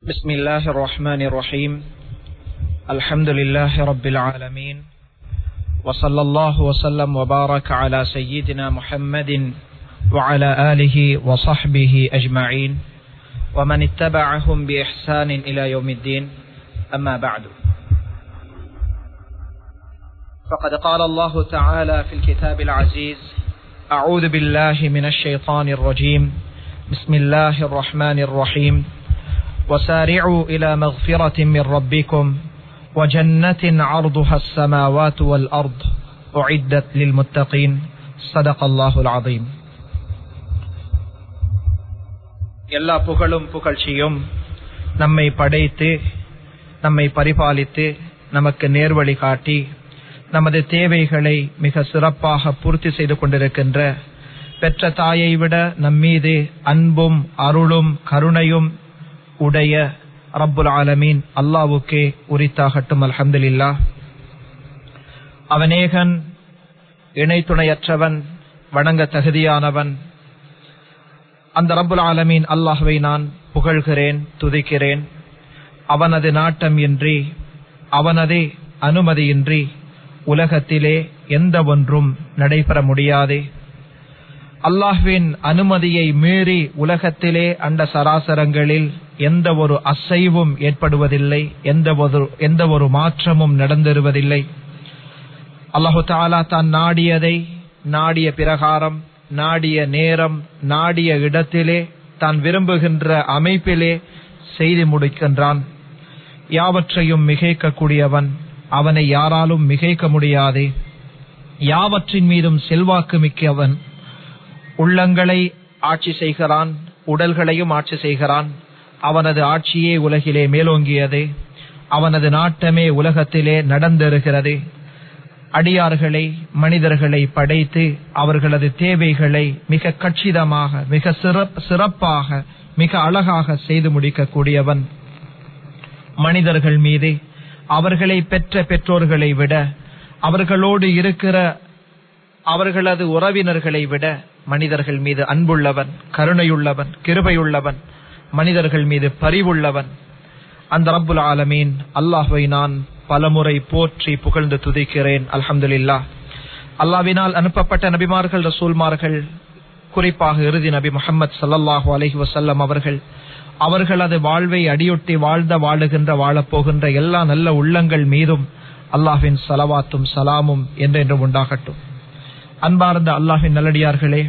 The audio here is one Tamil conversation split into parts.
بسم الله الرحمن الرحيم الحمد لله رب العالمين وصلى الله وسلم وبارك على سيدنا محمد وعلى آله وصحبه أجمعين ومن اتبعهم بإحسان إلى يوم الدين أما بعد فقد قال الله تعالى في الكتاب العزيز أعوذ بالله من الشيطان الرجيم بسم الله الرحمن الرحيم وسارعوا إلى مغفرة من ربكم وجنة عرضها السماوات والأرض أعدت للمتقين صدق الله العظيم எல்லா புகழும் புகழ்ச்சியும் நம்மை படைத்து நம்மை பரிபாலித்து நமக்கு நேர்வழி காட்டி நமது தேவைகளை மிக சிறப்பாக பூர்த்தி செய்து கொண்டிருக்கின்ற பெற்ற தாயை விட நம்மீது அன்பும் அருளும் கருணையும் உடைய ரப்புல் ஆலமீன் அல்லாவுக்கே உரித்தாகட்டும் அல்ஹம்துலில்லா அவனேகன் இணை துணையற்றவன் வணங்க தகுதியானவன் அந்த ரப்புல் ஆலமீன் அல்லாஹுவை நான் புகழ்கிறேன் துதிக்கிறேன் அவனது நாட்டம் இன்றி அவனது அனுமதியின்றி உலகத்திலே எந்த ஒன்றும் நடைபெற முடியாது அல்லாஹ்வின் அனுமதியை மீறி உலகத்திலே அண்ட சராசரங்களில் எந்த ஒரு அசைவும் ஏற்படுவதில்லை எந்த ஒரு எந்த ஒரு மாற்றமும் நடந்தேறுவதில்லை அல்லாஹு தாலா தான் நாடியதை நாடிய பிரகாரம் நாடிய நேரம் நாடிய இடத்திலே தான் விரும்புகின்ற அமைப்பிலே செய்து முடிக்கின்றான் யாவற்றையும் மிகைக்கக்கூடியவன் அவனை யாராலும் மிகைக்க முடியாது யாவற்றின் மீதும் செல்வாக்கு மிக்கவன் உள்ளங்களை ஆட்சி செய்கிறான் உடல்களையும் ஆட்சி செய்கிறான் அவனது ஆட்சியே உலகிலே மேலோங்கியது அவனது நாட்டமே உலகத்திலே நடந்தேறுகிறது அடியார்களை மனிதர்களை படைத்து அவர்களது தேவைகளை மிக கச்சிதமாக மிக சிறப்பாக மிக அழகாக செய்து முடிக்கக்கூடியவன் மனிதர்கள் மீது அவர்களை பெற்ற பெற்றோர்களை விட அவர்களோடு இருக்கிற அவர்களது உறவினர்களை விட மனிதர்கள் மீது அன்புள்ளவன் கருணையுள்ளவன் கிருபையுள்ளவன் மனிதர்கள் மீது பரிவுள்ளவன் அந்த ரப்புல் ஆலமீன் அல்லாஹுவை நான் பலமுறை போற்றி புகழ்ந்து துதிக்கிறேன் அல்ஹம்துலில்லா அல்லாவினால் அனுப்பப்பட்ட நபிமார்கள் ரசூல்மார்கள் குறிப்பாக இறுதி நபி முகமது சல்லல்லாஹூ அலஹி வசல்லம் அவர்கள் அவர்களது வாழ்வை அடியொட்டி வாழ்ந்த வாழுகின்ற வாழப்போகின்ற எல்லா நல்ல உள்ளங்கள் மீதும் அல்லாஹின் சலவாத்தும் சலாமும் என்றென்றும் உண்டாகட்டும் அன்பார்ந்த அல்லாஹின் நல்லடியார்களே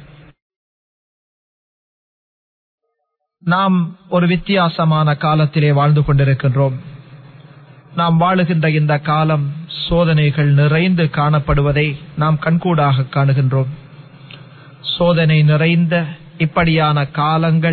நாம் ஒரு வித்தியாசமான காலத்திலே வாழ்ந்து கொண்டிருக்கின்றோம் நாம் வாழுகின்ற இந்த காலம் சோதனைகள் நிறைந்து காணப்படுவதை நாம் கண்கூடாக காணுகின்றோம் சோதனை நிறைந்த இப்படியான காலங்கள்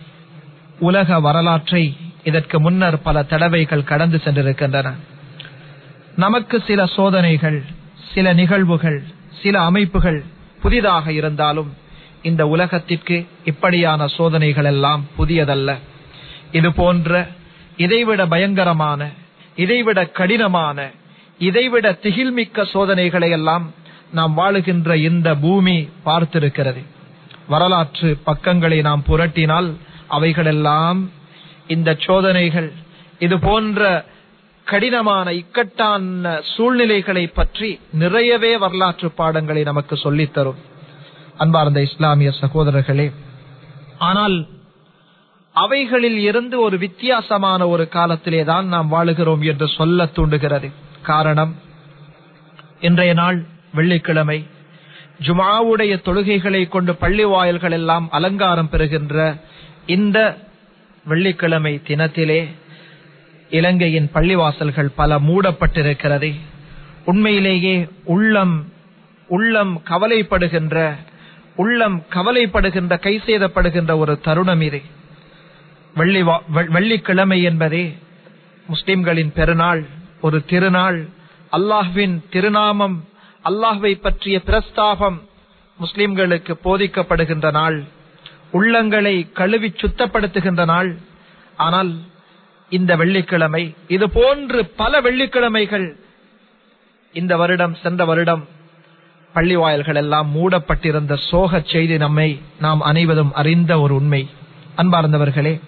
உலக வரலாற்றை இதற்கு முன்னர் பல தடவைகள் கடந்து சென்றிருக்கின்றன நமக்கு சில சோதனைகள் சில நிகழ்வுகள் சில அமைப்புகள் புதிதாக இருந்தாலும் இந்த உலகத்திற்கு இப்படியான சோதனைகள் எல்லாம் புதியதல்ல இது போன்ற இதைவிட பயங்கரமான இதைவிட கடினமான இதைவிட திகில்மிக்க சோதனைகளை எல்லாம் நாம் வாழுகின்ற இந்த பூமி பார்த்திருக்கிறது வரலாற்று பக்கங்களை நாம் புரட்டினால் அவைகளெல்லாம் இந்த சோதனைகள் இது போன்ற கடினமான இக்கட்டான சூழ்நிலைகளை பற்றி நிறையவே வரலாற்று பாடங்களை நமக்கு சொல்லித்தரும் அன்பார்ந்த இஸ்லாமிய சகோதரர்களே ஆனால் அவைகளில் இருந்து ஒரு வித்தியாசமான ஒரு காலத்திலே தான் நாம் வாழுகிறோம் என்று சொல்ல தூண்டுகிறது காரணம் இன்றைய நாள் வெள்ளிக்கிழமை ஜுமாவுடைய தொழுகைகளை கொண்டு பள்ளி வாயல்கள் எல்லாம் அலங்காரம் பெறுகின்ற இந்த வெள்ளிக்கிழமை தினத்திலே இலங்கையின் பள்ளிவாசல்கள் பல மூடப்பட்டிருக்கிறது உண்மையிலேயே உள்ளம் உள்ளம் கவலைப்படுகின்ற உள்ளம் கவலைப்படுகின்ற கை சேதப்படுகின்ற ஒரு தருணம் இது வெள்ளி வெள்ளிக்கிழமை என்பதே முஸ்லிம்களின் பெருநாள் ஒரு திருநாள் அல்லாஹ்வின் திருநாமம் அல்லாஹ்வை பற்றிய பிரஸ்தாபம் முஸ்லிம்களுக்கு போதிக்கப்படுகின்ற நாள் உள்ளங்களை கழுவி சுத்தப்படுத்துகின்ற நாள் ஆனால் இந்த வெள்ளிக்கிழமை இது போன்று பல வெள்ளிக்கிழமைகள் இந்த வருடம் சென்ற வருடம் பள்ளி வாயல்கள் எல்லாம் மூடப்பட்டிருந்த சோக செய்தி நம்மை நாம் அனைவரும் அறிந்த ஒரு உண்மை அன்பார்ந்தவர்களே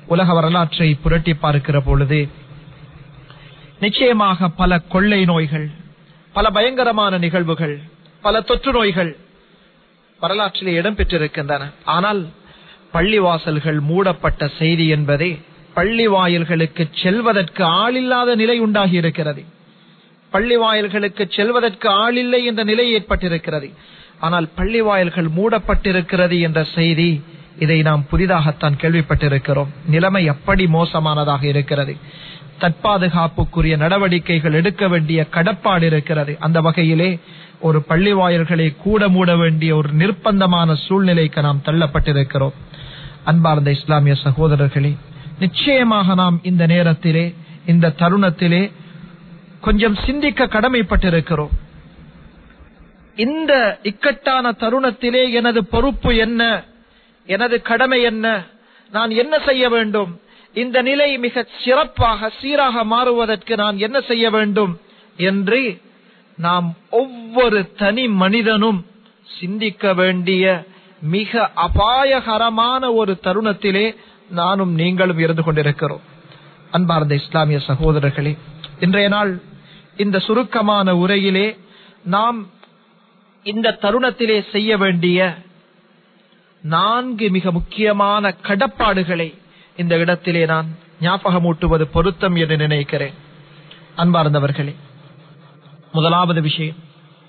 உலக வரலாற்றை புரட்டி பார்க்கிற பொழுது நிச்சயமாக பல கொள்ளை நோய்கள் பல பயங்கரமான நிகழ்வுகள் பல தொற்று நோய்கள் வரலாற்றிலே இடம்பெற்றிருக்கின்றன ஆனால் பள்ளிவாசல்கள் மூடப்பட்ட செய்தி என்பதே பள்ளி வாயில்களுக்கு செல்வதற்கு ஆளில்லாத நிலை உண்டாகி இருக்கிறது பள்ளி வாயில்களுக்கு செல்வதற்கு ஆளில்லை என்ற நிலை ஏற்பட்டிருக்கிறது ஆனால் பள்ளி வாயில்கள் மூடப்பட்டிருக்கிறது என்ற செய்தி இதை நாம் புதிதாகத்தான் கேள்விப்பட்டிருக்கிறோம் நிலைமை அப்படி மோசமானதாக இருக்கிறது தற்பாதுகாப்புக்குரிய நடவடிக்கைகள் எடுக்க வேண்டிய கடப்பாடு இருக்கிறது அந்த வகையிலே ஒரு பள்ளி வாயில்களை கூட மூட வேண்டிய ஒரு நிர்பந்தமான சூழ்நிலைக்கு நாம் தள்ளப்பட்டிருக்கிறோம் அன்பார்ந்த இஸ்லாமிய சகோதரர்களே நிச்சயமாக நாம் இந்த நேரத்திலே இந்த தருணத்திலே கொஞ்சம் சிந்திக்க கடமைப்பட்டிருக்கிறோம் இந்த இக்கட்டான தருணத்திலே எனது பொறுப்பு என்ன எனது கடமை என்ன நான் என்ன செய்ய வேண்டும் இந்த நிலை மிக சிறப்பாக சீராக மாறுவதற்கு நான் என்ன செய்ய வேண்டும் என்று நாம் ஒவ்வொரு தனி மனிதனும் சிந்திக்க வேண்டிய மிக அபாயகரமான ஒரு தருணத்திலே நானும் நீங்களும் இருந்து கொண்டிருக்கிறோம் அன்பார்ந்த இஸ்லாமிய சகோதரர்களே இன்றைய நாள் இந்த சுருக்கமான உரையிலே நாம் இந்த தருணத்திலே செய்ய வேண்டிய நான்கு மிக முக்கியமான கடப்பாடுகளை இந்த இடத்திலே நான் ஞாபகமூட்டுவது பொருத்தம் என்று நினைக்கிறேன் அன்பார்ந்தவர்களே முதலாவது விஷயம்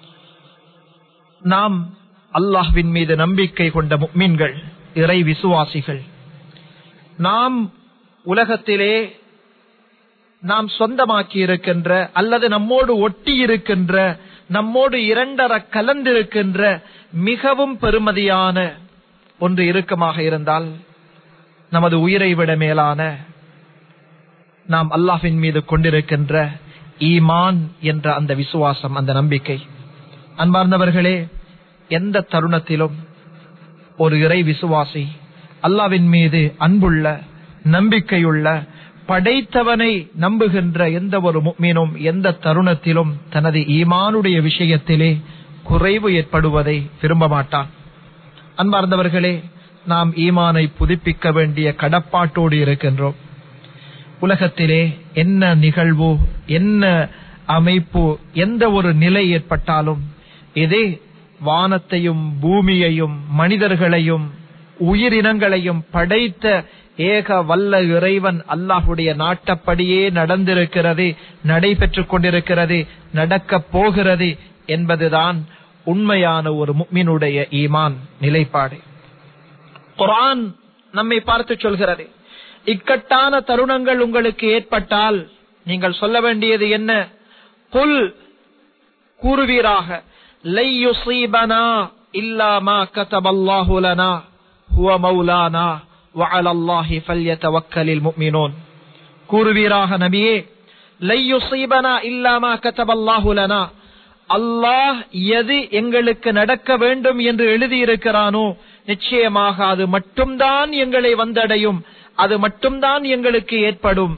நாம் அல்லாஹ்வின் மீது நம்பிக்கை கொண்ட முக்மீன்கள் இறை விசுவாசிகள் நாம் உலகத்திலே நாம் சொந்தமாக்கி இருக்கின்ற அல்லது நம்மோடு ஒட்டி இருக்கின்ற நம்மோடு இரண்டர கலந்திருக்கின்ற மிகவும் பெருமதியான ஒன்று இறுக்கமாக இருந்தால் நமது உயிரை விட மேலான நாம் அல்லாஹின் மீது கொண்டிருக்கின்ற ஈமான் என்ற அந்த விசுவாசம் அந்த நம்பிக்கை அன்பார்ந்தவர்களே எந்த தருணத்திலும் ஒரு இறை விசுவாசி அல்லாவின் மீது அன்புள்ள நம்பிக்கையுள்ள படைத்தவனை நம்புகின்ற எந்த ஒரு மீனும் எந்த தருணத்திலும் தனது ஈமானுடைய விஷயத்திலே குறைவு ஏற்படுவதை விரும்ப மாட்டான் அன்பார்ந்தவர்களே நாம் ஈமானை புதுப்பிக்க வேண்டிய கடப்பாட்டோடு இருக்கின்றோம் உலகத்திலே என்ன நிகழ்வு என்ன அமைப்பு எந்த ஒரு நிலை ஏற்பட்டாலும் இதே வானத்தையும் பூமியையும் மனிதர்களையும் உயிரினங்களையும் படைத்த ஏக வல்ல இறைவன் அல்லாஹுடைய நாட்டப்படியே நடந்திருக்கிறது நடைபெற்றுக் கொண்டிருக்கிறது நடக்கப் போகிறது என்பதுதான் உண்மையான ஒரு முக்மினுடைய ஈமான் நிலைப்பாடு குரான் நம்மை பார்த்து சொல்கிறது இக்கட்டான தருணங்கள் உங்களுக்கு ஏற்பட்டால் நீங்கள் சொல்ல வேண்டியது என்ன புல் கூறுவீராக லை யுசீபனா இல்லாமா கதபல்லாஹு லனா ஹுவ மௌலானா وعلى الله فليتوكل المؤمنون கூறுவீராக நபியே லை யுசீபனா இல்லாமா கதபல்லாஹு லனா அல்லாஹ் எது எங்களுக்கு நடக்க வேண்டும் என்று எழுதியிருக்கிறானோ நிச்சயமாக அது மட்டும்தான் எங்களை வந்தடையும் அது மட்டும்தான் எங்களுக்கு ஏற்படும்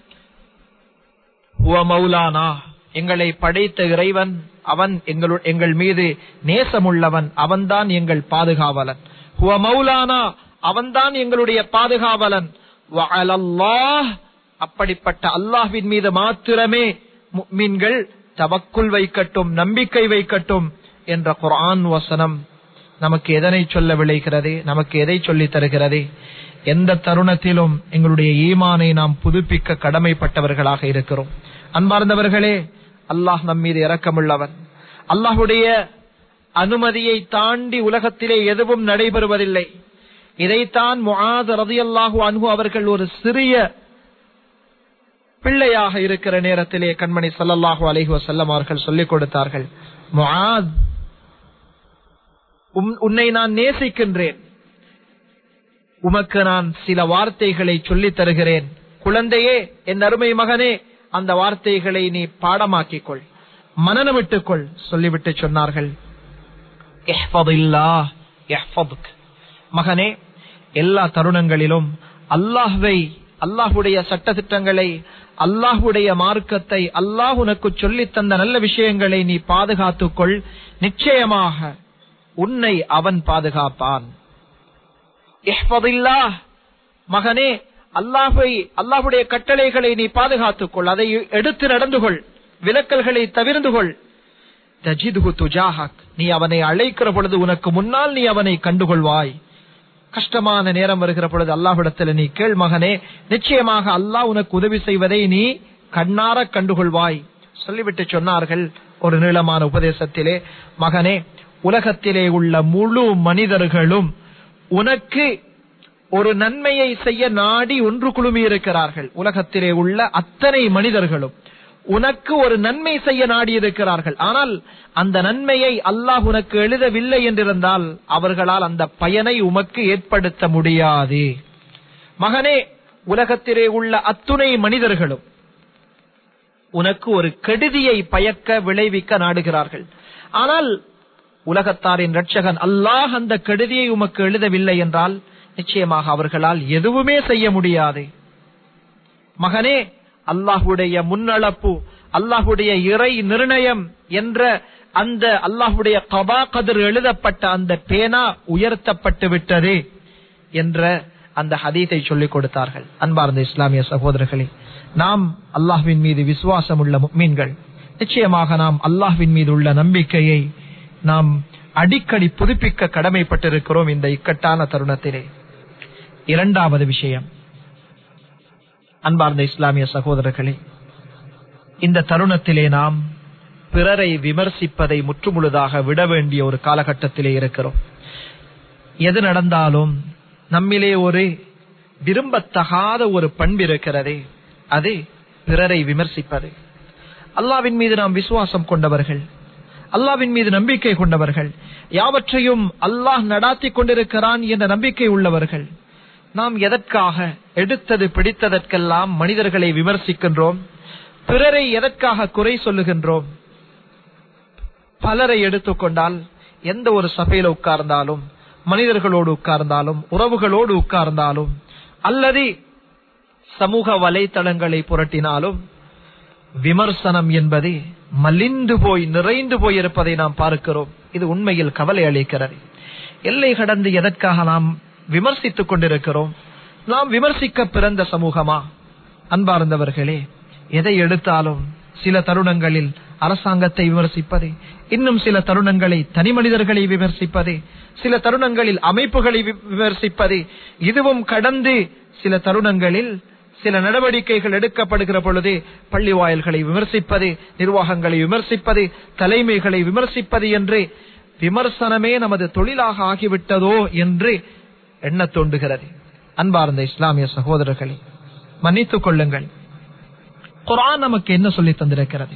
மௌலானா எங்களை படைத்த இறைவன் அவன் எங்கள் மீது நேசமுள்ளவன் அவன்தான் எங்கள் பாதுகாவலன் ஹுவ மௌலானா அவன்தான் எங்களுடைய பாதுகாவலன் அப்படிப்பட்ட அல்லாஹ்வின் மீது மாத்திரமே மீன்கள் தவக்குள் வைக்கட்டும் நம்பிக்கை வைக்கட்டும் என்ற குரான் வசனம் நமக்கு எதனை சொல்ல விளைகிறது நமக்கு எதை சொல்லி தருகிறது எந்த தருணத்திலும் எங்களுடைய ஈமானை நாம் புதுப்பிக்க கடமைப்பட்டவர்களாக இருக்கிறோம் அன்பார்ந்தவர்களே அல்லாஹ் நம் மீது இறக்கமுள்ளவன் அல்லாஹுடைய அனுமதியை தாண்டி உலகத்திலே எதுவும் நடைபெறுவதில்லை இதைத்தான் முஆத் ரதியல்லாஹு அன்ஹு அவர்கள் ஒரு சிறிய பிள்ளையாக இருக்கிற நேரத்திலே கண்மணி சல்லல்லாஹு அலைஹி வஸல்லம் அவர்கள் சொல்லிக் கொடுத்தார்கள் முஆத் உன்னை நான் நேசிக்கின்றேன் உமக்கு நான் சில வார்த்தைகளை சொல்லித் தருகிறேன் குழந்தையே என் அருமை மகனே அந்த வார்த்தைகளை நீ பாடமாக்கிக் மனநமிட்டுக்கொள் சொல்லிவிட்டு சொன்னார்கள் மகனே எல்லா தருணங்களிலும் அல்லாஹ்வை அல்லாஹுடைய சட்ட திட்டங்களை அல்லாஹுடைய மார்க்கத்தை அல்லாஹ் உனக்கு சொல்லித் தந்த நல்ல விஷயங்களை நீ பாதுகாத்துக்கொள் நிச்சயமாக உன்னை அவன் பாதுகாப்பான் மகனே அல்லாஹை அல்லாஹுடைய கட்டளைகளை நீ பாதுகாத்துக் கொள் அதை எடுத்து நடந்து கொள் விலக்கல்களை தவிர்ந்து கொள் தஜிதுகு துஜாஹக் நீ அவனை அழைக்கிற பொழுது உனக்கு முன்னால் நீ அவனை கண்டுகொள்வாய் கஷ்டமான நேரம் வருகிற பொழுது அல்லாஹ்விடத்தில் நீ கேள் மகனே நிச்சயமாக அல்லாஹ் உனக்கு உதவி செய்வதை நீ கண்ணார கண்டுகொள்வாய் சொல்லிவிட்டு சொன்னார்கள் ஒரு நீளமான உபதேசத்திலே மகனே உலகத்திலே உள்ள முழு மனிதர்களும் உனக்கு ஒரு நன்மையை செய்ய நாடி ஒன்று குழுமி இருக்கிறார்கள் உலகத்திலே உள்ள அத்தனை மனிதர்களும் உனக்கு ஒரு நன்மை செய்ய நாடி இருக்கிறார்கள் ஆனால் அந்த நன்மையை அல்லாஹ் உனக்கு எழுதவில்லை என்றிருந்தால் அவர்களால் அந்த பயனை உமக்கு ஏற்படுத்த முடியாது மகனே உலகத்திலே உள்ள அத்துணை மனிதர்களும் உனக்கு ஒரு கெடுதியை பயக்க விளைவிக்க நாடுகிறார்கள் ஆனால் உலகத்தாரின் ரட்சகன் அல்லாஹ் அந்த கெடுதியை உமக்கு எழுதவில்லை என்றால் நிச்சயமாக அவர்களால் எதுவுமே செய்ய முடியாது மகனே அல்லாஹுடைய முன்னளப்பு அல்லாஹுடைய இறை நிர்ணயம் என்ற அந்த அல்லாஹுடைய கபா கதிர் எழுதப்பட்ட அந்த பேனா உயர்த்தப்பட்டு விட்டது என்ற அந்த ஹதீத்தை சொல்லிக் கொடுத்தார்கள் அன்பார்ந்த இஸ்லாமிய சகோதரர்களே நாம் அல்லாஹ்வின் மீது விசுவாசம் உள்ள மீன்கள் நிச்சயமாக நாம் அல்லாஹ்வின் மீது உள்ள நம்பிக்கையை நாம் அடிக்கடி புதுப்பிக்க கடமைப்பட்டிருக்கிறோம் இந்த இக்கட்டான தருணத்திலே இரண்டாவது விஷயம் அன்பார்ந்த இஸ்லாமிய சகோதரர்களே இந்த தருணத்திலே நாம் பிறரை விமர்சிப்பதை முற்றுமுழுதாக விட வேண்டிய ஒரு காலகட்டத்திலே இருக்கிறோம் எது நடந்தாலும் நம்மிலே ஒரு விரும்பத்தகாத ஒரு பண்பு இருக்கிறதே அது பிறரை விமர்சிப்பது அல்லாவின் மீது நாம் விசுவாசம் கொண்டவர்கள் அல்லாவின் மீது நம்பிக்கை கொண்டவர்கள் யாவற்றையும் அல்லாஹ் நடாத்தி கொண்டிருக்கிறான் என்ற நம்பிக்கை உள்ளவர்கள் நாம் எதற்காக எடுத்தது பிடித்ததற்கெல்லாம் மனிதர்களை விமர்சிக்கின்றோம் பிறரை எதற்காக குறை சொல்லுகின்றோம் பலரை எடுத்துக்கொண்டால் எந்த ஒரு சபையில உட்கார்ந்தாலும் மனிதர்களோடு உட்கார்ந்தாலும் உறவுகளோடு உட்கார்ந்தாலும் அல்லது சமூக வலைத்தளங்களை புரட்டினாலும் விமர்சனம் என்பது மலிந்து போய் நிறைந்து போய் இருப்பதை நாம் பார்க்கிறோம் இது உண்மையில் கவலை அளிக்கிறது எல்லை கடந்து எதற்காக நாம் விமர்சித்துக் கொண்டிருக்கிறோம் நாம் விமர்சிக்க பிறந்த சமூகமா அன்பார்ந்தவர்களே எதை எடுத்தாலும் சில தருணங்களில் அரசாங்கத்தை விமர்சிப்பது இன்னும் சில தருணங்களை தனி மனிதர்களை விமர்சிப்பது சில தருணங்களில் அமைப்புகளை விமர்சிப்பது இதுவும் கடந்து சில தருணங்களில் சில நடவடிக்கைகள் எடுக்கப்படுகிற பொழுது பள்ளி வாயில்களை விமர்சிப்பது நிர்வாகங்களை விமர்சிப்பது தலைமைகளை விமர்சிப்பது என்று விமர்சனமே நமது தொழிலாக ஆகிவிட்டதோ என்று எண்ண தோன்றுகிறது அன்பார்ந்த இஸ்லாமிய சகோதரர்களே மன்னித்துக் கொள்ளுங்கள் குரான் நமக்கு என்ன சொல்லி தந்திருக்கிறது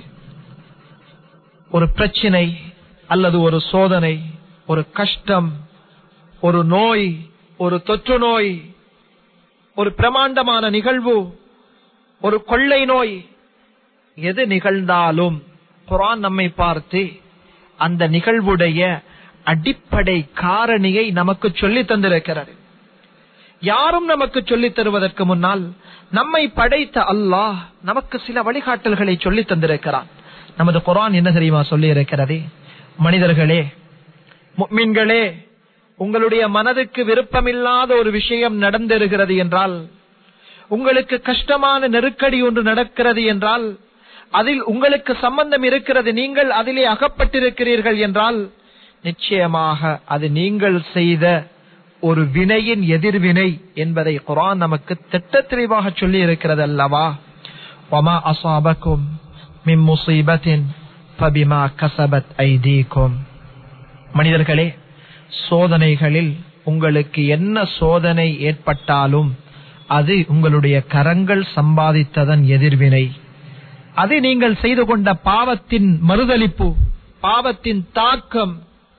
ஒரு பிரச்சினை அல்லது ஒரு சோதனை ஒரு கஷ்டம் ஒரு நோய் ஒரு தொற்று நோய் ஒரு பிரமாண்டமான நிகழ்வு ஒரு கொள்ளை நோய் எது நிகழ்ந்தாலும் குரான் நம்மை பார்த்து அந்த நிகழ்வுடைய அடிப்படை காரணியை நமக்கு சொல்லி தந்திருக்கிறது யாரும் நமக்கு சொல்லித் தருவதற்கு முன்னால் நம்மை படைத்த அல்லாஹ் நமக்கு சில வழிகாட்டல்களை சொல்லி தந்திருக்கிறான் நமது குரான் என்ன தெரியுமா சொல்லி இருக்கிறதே மனிதர்களே மீன்களே உங்களுடைய மனதுக்கு விருப்பமில்லாத ஒரு விஷயம் நடந்திருக்கிறது என்றால் உங்களுக்கு கஷ்டமான நெருக்கடி ஒன்று நடக்கிறது என்றால் அதில் உங்களுக்கு சம்பந்தம் இருக்கிறது நீங்கள் அதிலே அகப்பட்டிருக்கிறீர்கள் என்றால் நிச்சயமாக அது நீங்கள் செய்த ஒரு வினையின் எதிர்வினை என்பதை குரான் நமக்கு திட்ட தெளிவாக சொல்லி இருக்கிறது அல்லவா ஒமா அசாபக்கும் மிம் முசீபத்தின் பபிமா கசபத் ஐதீக்கும் மனிதர்களே சோதனைகளில் உங்களுக்கு என்ன சோதனை ஏற்பட்டாலும் அது உங்களுடைய கரங்கள் சம்பாதித்ததன் எதிர்வினை அது நீங்கள் செய்து கொண்ட பாவத்தின் மறுதளிப்பு பாவத்தின் தாக்கம்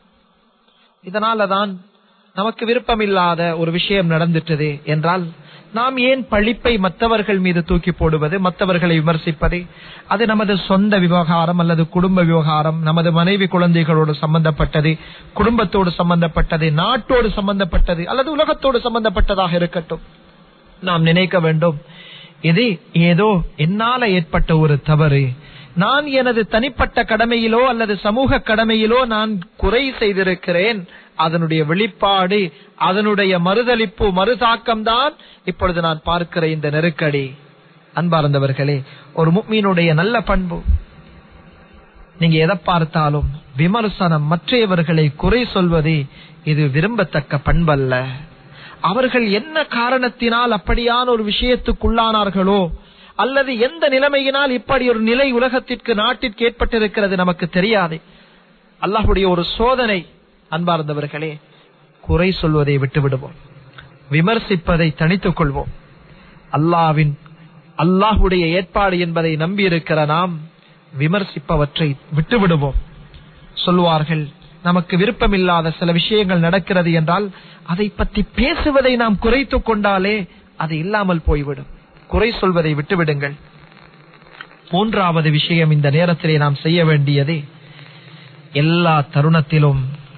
இதனாலதான் நமக்கு விருப்பமில்லாத ஒரு விஷயம் நடந்துட்டது என்றால் நாம் ஏன் பழிப்பை மற்றவர்கள் மீது தூக்கி போடுவது மற்றவர்களை விமர்சிப்பது அது நமது சொந்த விவகாரம் அல்லது குடும்ப விவகாரம் நமது மனைவி குழந்தைகளோடு சம்பந்தப்பட்டது குடும்பத்தோடு சம்பந்தப்பட்டது நாட்டோடு சம்பந்தப்பட்டது அல்லது உலகத்தோடு சம்பந்தப்பட்டதாக இருக்கட்டும் நாம் நினைக்க வேண்டும் இது ஏதோ என்னால ஏற்பட்ட ஒரு தவறு நான் எனது தனிப்பட்ட கடமையிலோ அல்லது சமூக கடமையிலோ நான் குறை செய்திருக்கிறேன் அதனுடைய வெளிப்பாடு அதனுடைய மறுதளிப்பு மறுதாக்கம் தான் இப்பொழுது நான் பார்க்கிற இந்த நெருக்கடி அன்பார்ந்தவர்களே ஒரு முக்மீனுடைய நல்ல பண்பு நீங்க எதை பார்த்தாலும் விமர்சனம் மற்றையவர்களை குறை சொல்வது இது விரும்பத்தக்க பண்பல்ல அவர்கள் என்ன காரணத்தினால் அப்படியான ஒரு விஷயத்துக்குள்ளானார்களோ அல்லது எந்த நிலைமையினால் இப்படி ஒரு நிலை உலகத்திற்கு நாட்டிற்கு ஏற்பட்டிருக்கிறது நமக்கு தெரியாது அல்லாஹுடைய ஒரு சோதனை அன்பார்ந்தவர்களே குறை சொல்வதை விட்டு விடுவோம் விமர்சிப்பதை தனித்துக் கொள்வோம் அல்லாவின் அல்லாஹுடைய ஏற்பாடு என்பதை நம்பியிருக்கிற நாம் விமர்சிப்பவற்றை விட்டு விடுவோம் சொல்லுவார்கள் நமக்கு விருப்பமில்லாத சில விஷயங்கள் நடக்கிறது என்றால் அதை பற்றி பேசுவதை நாம் குறைத்துக் கொண்டாலே அது இல்லாமல் போய்விடும் குறை சொல்வதை விட்டுவிடுங்கள் மூன்றாவது விஷயம் இந்த நேரத்திலே நாம் செய்ய வேண்டியது எல்லா தருணத்திலும்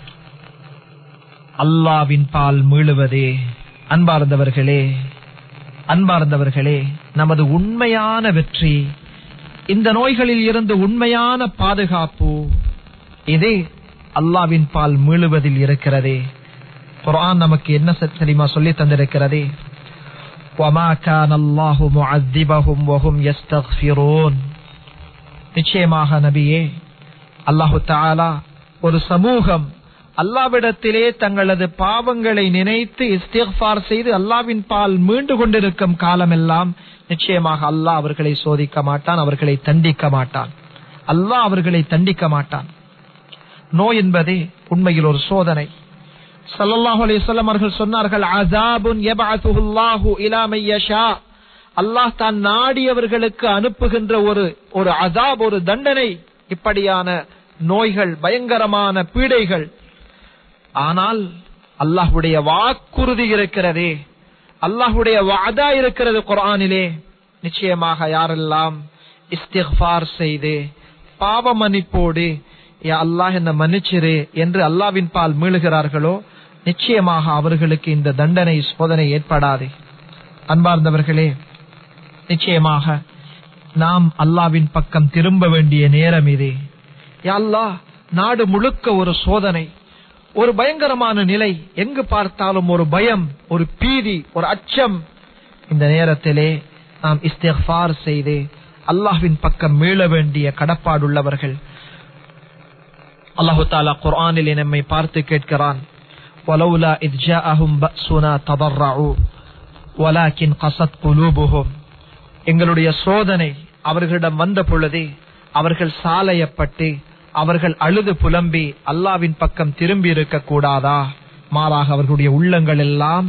அல்லாவின் பால் மீளுவதே அன்பார்ந்தவர்களே அன்பார்ந்தவர்களே நமது உண்மையான வெற்றி இந்த நோய்களில் இருந்து உண்மையான பாதுகாப்பு இது அல்லாவின் பால் மீளுவதில் இருக்கிறதே குரான் நமக்கு என்ன தெரியுமா சொல்லி தந்திருக்கிறதே وَمَا كَانَ اللَّهُ مُعَذِّبَهُمْ وَهُمْ يَسْتَغْفِرُونَ நிச்சயமாக நபியே அல்லாஹு தாலா ஒரு சமூகம் அல்லாவிடத்திலே தங்களது பாவங்களை நினைத்து இஸ்திஃபார் செய்து அல்லாவின் பால் மீண்டு கொண்டிருக்கும் காலமெல்லாம் நிச்சயமாக அல்லாஹ் அவர்களை சோதிக்க மாட்டான் அவர்களை தண்டிக்க மாட்டான் அல்லாஹ் அவர்களை தண்டிக்க மாட்டான் நோய் என்பதே உண்மையில் ஒரு சோதனை சல்லல்லாஹு அலைஹி வஸல்லம் அவர்கள் சொன்னார்கள் அஸாபுன் யபஅதுல்லாஹு இலா மையஷா அல்லாஹ் தான் நாடியவர்களுக்கு அனுப்புகின்ற ஒரு ஒரு அசாப் ஒரு தண்டனை இப்படியான நோய்கள் பயங்கரமான பீடைகள் ஆனால் அல்லாஹுடைய வாக்குறுதி இருக்கிறதே அல்லாஹுடைய வாதா இருக்கிறது குரானிலே நிச்சயமாக யாரெல்லாம் இஸ்திஃபார் செய்து பாவ மன்னிப்போடு யா அல்லாஹ் என்ன மன்னிச்சிரு என்று அல்லாவின் பால் மீளுகிறார்களோ நிச்சயமாக அவர்களுக்கு இந்த தண்டனை சோதனை ஏற்படாது அன்பார்ந்தவர்களே நிச்சயமாக நாம் அல்லாவின் பக்கம் திரும்ப வேண்டிய நேரம் இது யா அல்லாஹ் நாடு முழுக்க ஒரு சோதனை ஒரு பயங்கரமான நிலை எங்கு பார்த்தாலும் ஒரு பயம் ஒரு பீதி ஒரு அச்சம் இந்த நேரத்திலே நாம் இஸ்திஃபார் செய்து அல்லாஹ்வின் பக்கம் மீள வேண்டிய கடப்பாடுள்ளவர்கள் அல்லாஹு தாலா குர்ஆனிலே நம்மை பார்த்து கேட்கிறான் ولولا إذ جاءهم بأسنا تضرعوا ولكن قست قلوبهم எங்களுடைய சோதனை அவர்களிடம் வந்த பொழுது அவர்கள் சாலையப்பட்டு அவர்கள் அழுது புலம்பி அல்லாவின் பக்கம் திரும்பி இருக்க கூடாதா மாறாக அவர்களுடைய உள்ளங்கள் எல்லாம்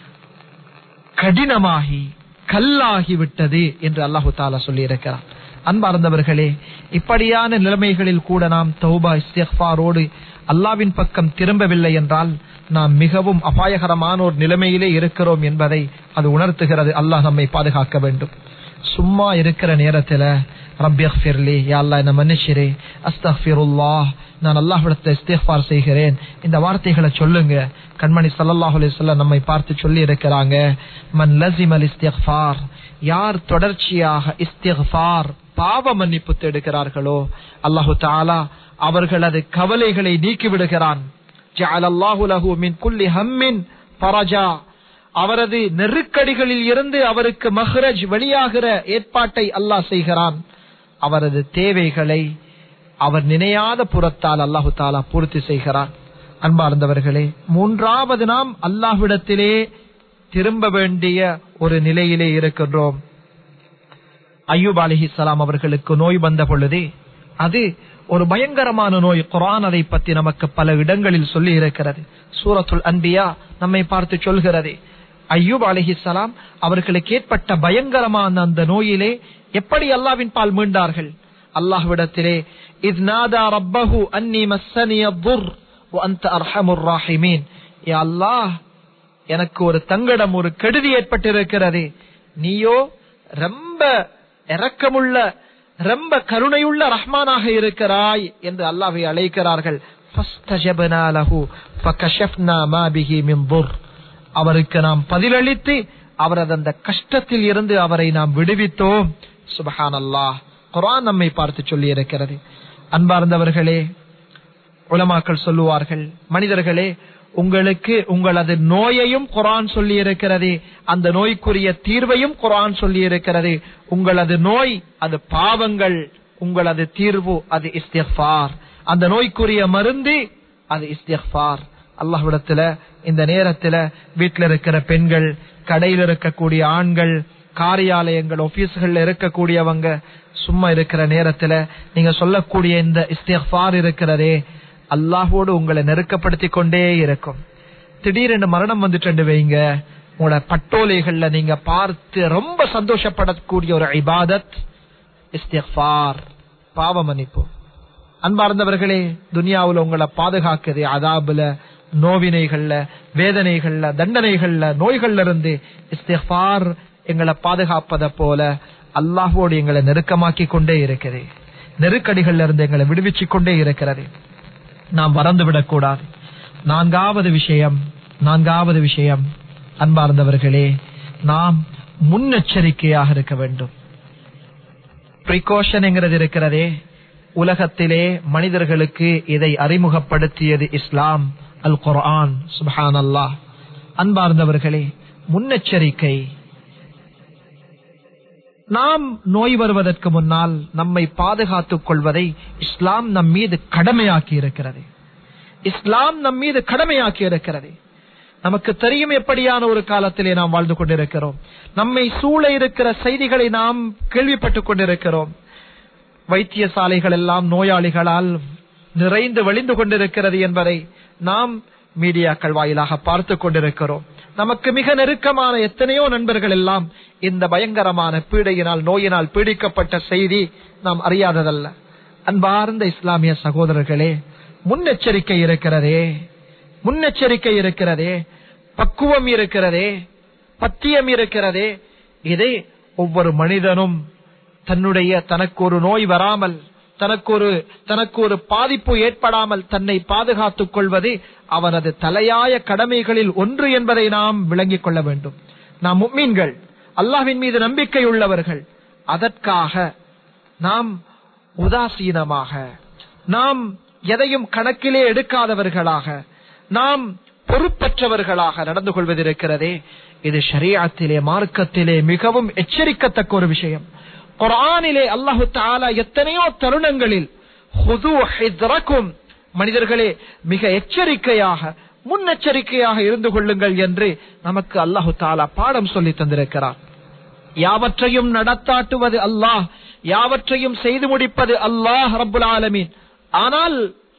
கடினமாகி கல்லாகி விட்டது என்று அல்லாஹு தாலா சொல்லி இருக்கிறார் அன்பார்ந்தவர்களே இப்படியான நிலைமைகளில் கூட நாம் தௌபா இஸ்திஃபாரோடு அல்லாவின் பக்கம் திரும்பவில்லை என்றால் நாம் மிகவும் அபாயகரமான ஒரு நிலைமையிலே இருக்கிறோம் என்பதை அது உணர்த்துகிறது அல்லாஹ் நம்மை பாதுகாக்க வேண்டும் சும்மா இருக்கிற நேரத்துல ரப்பியர்லி யாழ்லா என்ன மன்னிச்சிரே அஸ்தஃபிருல்லாஹ் நான் அல்லாஹ்விடத்தை இஸ்திஃபார் செய்கிறேன் இந்த வார்த்தைகளை சொல்லுங்க கண்மணி சல்லல்லாஹு அலைஹி வஸல்லம் நம்மை பார்த்து சொல்லி இருக்கிறாங்க மன் லஸிமல் இஸ்திஃபார் யார் தொடர்ச்சியாக இஸ்திஃபார் பாவ மன்னிப்பு தேடுகிறார்களோ அல்லாஹு தாலா அவர்களது கவலைகளை நீக்கி விடுகிறான் ஜஅலல்லாஹு லஹு மின் குல்லி ஹம்மின் ஃபரஜா அவரது நெருக்கடிகளில் இருந்து அவருக்கு மஹ்ரஜ் வெளியாகிற ஏற்பாட்டை அல்லாஹ் செய்கிறான் அவரது தேவைகளை அவர் நினையாத புறத்தால் அல்லாஹு தாலா பூர்த்தி செய்கிறான் அன்பார்ந்தவர்களே மூன்றாவது நாம் அல்லாஹ்விடத்திலே திரும்ப வேண்டிய ஒரு நிலையிலே இருக்கின்றோம் ஐயூப் அலிஹிசலாம் அவர்களுக்கு நோய் வந்த பொழுது அது ஒரு பயங்கரமான நோய் குரான் அதை பற்றி நமக்கு பல இடங்களில் சொல்லி இருக்கிறது சூரத்துல் அன்பியா நம்மை பார்த்து சொல்கிறது ஐயூப் அலிஹிசலாம் அவர்களுக்கு ஏற்பட்ட பயங்கரமான அந்த நோயிலே எப்படி அல்லாவின் பால் மீண்டார்கள் அல்லாஹ்விடத்திலே இத் நாதா ரப்பஹு அன்னி மஸ்ஸனிய துர் அந்த அர்ஹமுர் ராஹிமீன் யா அல்லாஹ் எனக்கு ஒரு தங்கடம் ஒரு கெடுதி ஏற்பட்டிருக்கிறது நீயோ ரொம்ப இரக்கமுள்ள ரொம்ப கருணையுள்ள ரஹ்மானாக இருக்கிறாய் என்று அல்லாஹை அழைக்கிறார்கள் அவருக்கு நாம் பதிலளித்து அவரது அந்த கஷ்டத்தில் இருந்து அவரை நாம் விடுவித்தோம் சுபஹான் அல்லாஹ் குரான் நம்மை பார்த்து சொல்லி இருக்கிறது அன்பார்ந்தவர்களே உலமாக்கள் சொல்லுவார்கள் மனிதர்களே உங்களுக்கு உங்களது நோயையும் குரான் சொல்லி இருக்கிறது அந்த நோய்க்குரிய தீர்வையும் குரான் சொல்லி இருக்கிறது உங்களது நோய் அது பாவங்கள் உங்களது தீர்வு அது இஸ்திஃபார் அந்த நோய்க்குரிய மருந்து அது இஸ்திஃபார் அல்லாஹ்விடத்துல இந்த நேரத்துல வீட்டில் இருக்கிற பெண்கள் கடையில் இருக்கக்கூடிய ஆண்கள் காரியாலயங்கள் ஆபீஸ்கள்ல இருக்கக்கூடியவங்க சும்மா இருக்கிற நேரத்துல நீங்க சொல்லக்கூடிய இந்த இஸ்திஃபார் இருக்கிறதே அல்லாஹோடு உங்களை நெருக்கப்படுத்தி கொண்டே இருக்கும் திடீரென்று மரணம் வந்துட்டு வைங்க உங்களோட பட்டோலைகள்ல நீங்க பார்த்து ரொம்ப சந்தோஷப்படக்கூடிய ஒரு இபாதத் இஸ்திஃபார் பாவ மன்னிப்பு அன்பார்ந்தவர்களே துனியாவுல உங்களை பாதுகாக்குது அதாபுல நோவினைகள்ல வேதனைகள்ல தண்டனைகள்ல நோய்கள்ல இருந்து இஸ்திஃபார் எங்களை பாதுகாப்பதை போல அல்லாஹோடு எங்களை நெருக்கமாக்கி கொண்டே இருக்கிறது நெருக்கடிகள்ல இருந்து எங்களை விடுவிச்சு கொண்டே இருக்கிறது நாம் மறந்து விடக்கூடாது நான்காவது விஷயம் நான்காவது விஷயம் அன்பார்ந்தவர்களே நாம் முன்னெச்சரிக்கையாக இருக்க வேண்டும் பிரிகாஷன் என்கிறது இருக்கிறதே உலகத்திலே மனிதர்களுக்கு இதை அறிமுகப்படுத்தியது இஸ்லாம் அல் குர்ஆன் சுபஹான் அல்லாஹ் அன்பார்ந்தவர்களே முன்னெச்சரிக்கை நாம் நோய் வருவதற்கு முன்னால் நம்மை பாதுகாத்துக் கொள்வதை இஸ்லாம் நம் மீது கடமையாக்கி இருக்கிறது இஸ்லாம் நம் மீது கடமையாக்கி இருக்கிறது நமக்கு தெரியும் எப்படியான ஒரு காலத்திலே நாம் வாழ்ந்து கொண்டிருக்கிறோம் நம்மை சூழ இருக்கிற செய்திகளை நாம் கேள்விப்பட்டுக் கொண்டிருக்கிறோம் வைத்தியசாலைகள் எல்லாம் நோயாளிகளால் நிறைந்து வழிந்து கொண்டிருக்கிறது என்பதை நாம் மீடியாக்கள் வாயிலாக பார்த்து கொண்டிருக்கிறோம் நமக்கு மிக நெருக்கமான எத்தனையோ நண்பர்கள் எல்லாம் இந்த பயங்கரமான பீடையினால் நோயினால் பீடிக்கப்பட்ட செய்தி நாம் அறியாததல்ல அன்பார்ந்த இஸ்லாமிய சகோதரர்களே முன்னெச்சரிக்கை இருக்கிறதே முன்னெச்சரிக்கை இருக்கிறதே பக்குவம் இருக்கிறதே பத்தியம் இருக்கிறதே இதை ஒவ்வொரு மனிதனும் தன்னுடைய தனக்கு ஒரு நோய் வராமல் தனக்கு ஒரு தனக்கு ஒரு பாதிப்பு ஏற்படாமல் தன்னை பாதுகாத்துக் கொள்வது அவனது தலையாய கடமைகளில் ஒன்று என்பதை நாம் விளங்கிக் கொள்ள வேண்டும் நாம் மும்மீன்கள் அல்லாஹ்வின் மீது நம்பிக்கை உள்ளவர்கள் அதற்காக நாம் உதாசீனமாக நாம் எதையும் கணக்கிலே எடுக்காதவர்களாக நாம் பொறுப்பற்றவர்களாக நடந்து கொள்வதிருக்கிறதே இது ஷரியாத்திலே மார்க்கத்திலே மிகவும் எச்சரிக்கத்தக்க ஒரு விஷயம் குரானிலே அல்லாஹு தாலா எத்தனையோ தருணங்களில் ஹுது ஹித்ரக்கும் மனிதர்களே மிக எச்சரிக்கையாக முன்னெச்சரிக்கையாக இருந்து கொள்ளுங்கள் என்று நமக்கு அல்லாஹு தாலா பாடம் சொல்லி தந்திருக்கிறார் யாவற்றையும் நடத்தாட்டுவது அல்லாஹ் யாவற்றையும் செய்து முடிப்பது அல்லாஹ் ரபுல் ஆலமீன் ஆனால்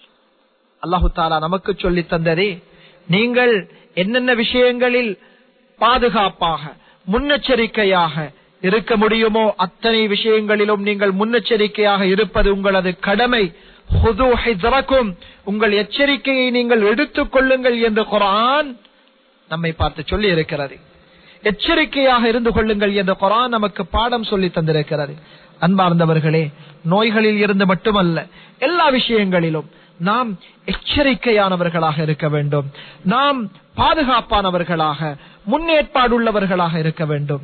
அல்லாஹு தாலா நமக்கு சொல்லி தந்ததே நீங்கள் என்னென்ன விஷயங்களில் பாதுகாப்பாக முன்னெச்சரிக்கையாக இருக்க முடியுமோ அத்தனை விஷயங்களிலும் நீங்கள் முன்னெச்சரிக்கையாக இருப்பது உங்களது கடமை ஹுது ஹித்ரக்கும் உங்கள் எச்சரிக்கையை நீங்கள் எடுத்துக் கொள்ளுங்கள் என்று குரான் நம்மை பார்த்து சொல்லி இருக்கிறது எச்சரிக்கையாக இருந்து கொள்ளுங்கள் என்ற குரான் நமக்கு பாடம் சொல்லி தந்திருக்கிறது அன்பார்ந்தவர்களே நோய்களில் இருந்து மட்டுமல்ல எல்லா விஷயங்களிலும் நாம் எச்சரிக்கையானவர்களாக இருக்க வேண்டும் நாம் பாதுகாப்பானவர்களாக முன்னேற்பாடுள்ளவர்களாக இருக்க வேண்டும்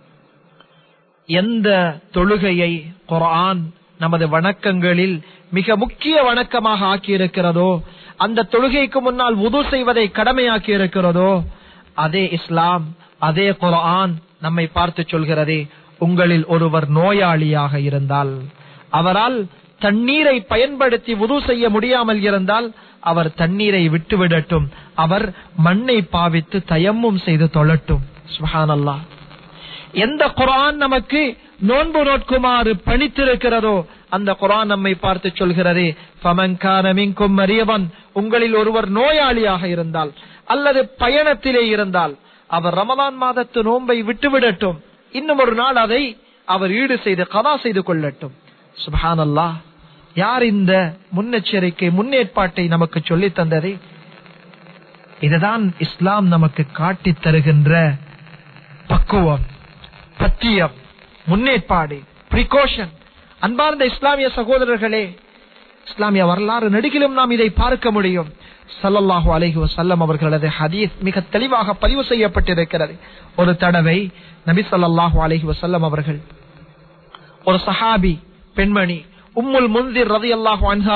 எந்த தொழுகையை குரான் நமது வணக்கங்களில் மிக முக்கிய வணக்கமாக ஆக்கியிருக்கிறதோ அந்த தொழுகைக்கு முன்னால் உது செய்வதை கடமையாக்கி இருக்கிறதோ அதே இஸ்லாம் அதே குரான் நம்மை பார்த்து சொல்கிறதே உங்களில் ஒருவர் நோயாளியாக இருந்தால் அவரால் தண்ணீரை பயன்படுத்தி உது செய்ய முடியாமல் இருந்தால் அவர் தண்ணீரை விட்டுவிடட்டும் அவர் மண்ணை பாவித்து தயமும் செய்து தொழட்டும் சுஹானல்லா எந்த குரான் நமக்கு நோன்பு நோட்குமாறு பணித்திருக்கிறதோ அந்த குரான் நம்மை பார்த்து சொல்கிறது மின்கும் மரியவன் உங்களில் ஒருவர் நோயாளியாக இருந்தால் அல்லது பயணத்திலே இருந்தால் அவர் ரமலான் மாதத்து நோன்பை விட்டுவிடட்டும் இன்னும் ஒரு நாள் அதை அவர் ஈடு செய்து கதா செய்து கொள்ளட்டும் சுபானல்லா யார் இந்த முன்னெச்சரிக்கை முன்னேற்பாட்டை நமக்கு சொல்லி தந்தது இதுதான் இஸ்லாம் நமக்கு காட்டித் தருகின்ற பக்குவம் பத்தியம் முன்னேற்பாடு பிரிகாஷன் அன்பார்ந்த இஸ்லாமிய சகோதரர்களே இஸ்லாமிய வரலாறு நெடுகிலும் நாம் இதை பார்க்க முடியும் சல்லல்லாஹு அலைஹி வசல்லம் அவர்களது ஹதீஸ் மிக தெளிவாக பதிவு செய்யப்பட்டிருக்கிறது ஒரு தடவை நபி சல்லாஹூ அலைஹி வசல்லம் அவர்கள் ஒரு சஹாபி பெண்மணி உம்முல் முந்திர் ரதி அல்லாஹு அன்ஹா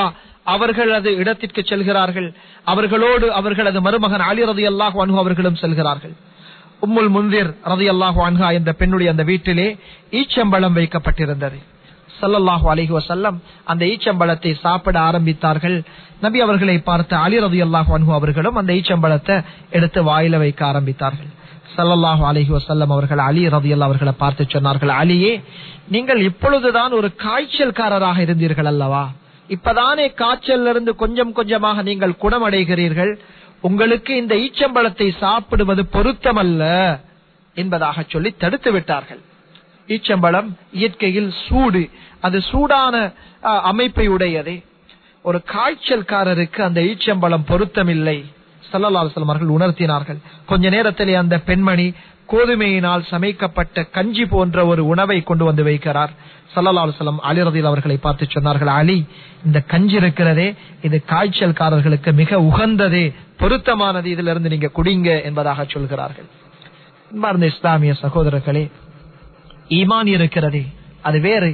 அவர்களது இடத்திற்கு செல்கிறார்கள் அவர்களோடு அவர்களது மருமகன் அலி ரதி அல்லாஹ் அன்ஹு அவர்களும் செல்கிறார்கள் உம்முல் முந்திர் ரதி அல்லாஹு அன்ஹா என்ற பெண்ணுடைய அந்த வீட்டிலே ஈச்சம்பழம் வைக்கப்பட்டிருந்தது சல்லல்லாஹு அலைஹி வசல்லம் அந்த ஈச்சம்பழத்தை சாப்பிட ஆரம்பித்தார்கள் நபி அவர்களை பார்த்த அலி ரதி அல்லாஹு அன்ஹு அவர்களும் அந்த ஈச்சம்பழத்தை எடுத்து வாயில வைக்க ஆரம்பித்தார்கள் சல்லல்லாஹு அலைஹி வசல்லம் அவர்கள் அலி ரதி அல்லா அவர்களை பார்த்து சொன்னார்கள் அலியே நீங்கள் இப்பொழுதுதான் ஒரு காய்ச்சல்காரராக இருந்தீர்கள் அல்லவா இப்பதானே காய்ச்சல் இருந்து கொஞ்சம் கொஞ்சமாக நீங்கள் குணமடைகிறீர்கள் உங்களுக்கு இந்த ஈச்சம்பழத்தை சாப்பிடுவது பொருத்தமல்ல என்பதாக சொல்லி தடுத்து விட்டார்கள் ஈச்சம்பழம் இயற்கையில் சூடு அது சூடான அஹ், அமைப்பை உடையது ஒரு காய்ச்சல்காரருக்கு அந்த ஈச்சம்பழம் பொருத்தமில்லை சல்லல்லாஹுலம் அவர்கள் உணர்த்தினார்கள் கொஞ்ச நேரத்திலே அந்த பெண்மணி கோதுமையினால் சமைக்கப்பட்ட கஞ்சி போன்ற ஒரு உணவை கொண்டு வந்து வைக்கிறார் சல்லல்லாஹுலம் அலி ரதில் அவர்களை பார்த்து சொன்னார்கள் அலி இந்த கஞ்சி இருக்கிறதே இது காய்ச்சல்காரர்களுக்கு மிக உகந்தது பொருத்தமானது இதிலிருந்து நீங்க குடிங்க என்பதாக சொல்கிறார்கள் அன்பார்ந்த இஸ்லாமிய சகோதரர்களே ஈமான் இருக்கிறது அது வேறு